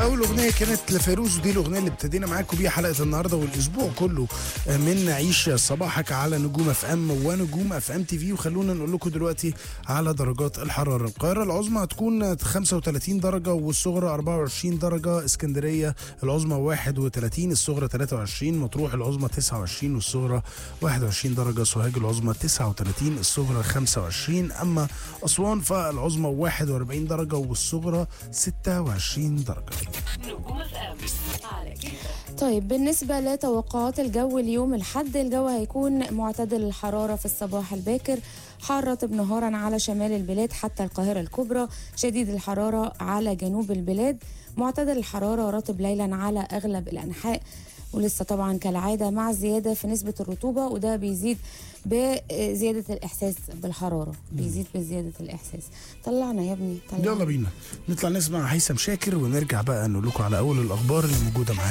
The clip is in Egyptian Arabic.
اول اغنيه كانت لفيروز ودي الاغنيه اللي ابتدينا معاكم بيها حلقه النهارده والاسبوع كله من عيش صباحك على نجوم اف ام ونجوم اف ام تي في وخلونا نقول لكم دلوقتي على درجات الحراره القاهره العظمى هتكون 35 درجه والصغرى 24 درجه اسكندريه العظمى 31 الصغرى 23 مطروح العظمى 29 والصغرى 21 درجه سوهاج العظمى 39 الصغرى 25 اما اسوان فالعظمى 41 درجه والصغرى 26 درجه نجوم اف ام على كده طيب بالنسبة لتوقعات الجو اليوم الحد الجو هيكون معتدل الحرارة في الصباح الباكر حار رطب نهارا على شمال البلاد حتى القاهرة الكبرى شديد الحرارة على جنوب البلاد معتدل الحرارة رطب ليلا على أغلب الأنحاء ولسه طبعا كالعادة مع زيادة في نسبة الرطوبة وده بيزيد بزيادة الإحساس بالحرارة بيزيد بزيادة الإحساس طلعنا يا ابني طلعنا يلا بينا نطلع نسمع هيثم شاكر ونرجع بقى نقول لكم على اول الاخبار اللي موجوده معانا